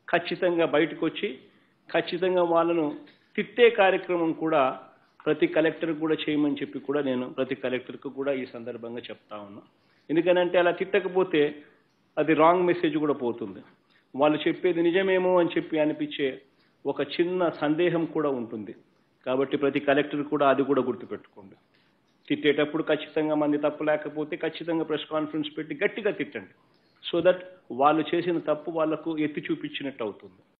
ఖచ్చితంగా బయటకు వచ్చి ఖచ్చితంగా వాళ్ళను తిట్టే కార్యక్రమం కూడా ప్రతి కలెక్టర్ కూడా చేయమని చెప్పి కూడా నేను ప్రతి కలెక్టర్కు కూడా ఈ సందర్భంగా చెప్తా ఉన్నా ఎందుకనంటే అలా తిట్టకపోతే అది రాంగ్ మెసేజ్ కూడా పోతుంది వాళ్ళు చెప్పేది నిజమేమో అని చెప్పి అనిపించే ఒక చిన్న సందేహం కూడా ఉంటుంది కాబట్టి ప్రతి కలెక్టర్ కూడా అది కూడా గుర్తుపెట్టుకోండి తిట్టేటప్పుడు ఖచ్చితంగా మంది తప్పు లేకపోతే ఖచ్చితంగా ప్రెస్ కాన్ఫరెన్స్ పెట్టి గట్టిగా తిట్టండి సో దట్ వాళ్ళు చేసిన తప్పు వాళ్ళకు ఎత్తి చూపించినట్టు అవుతుంది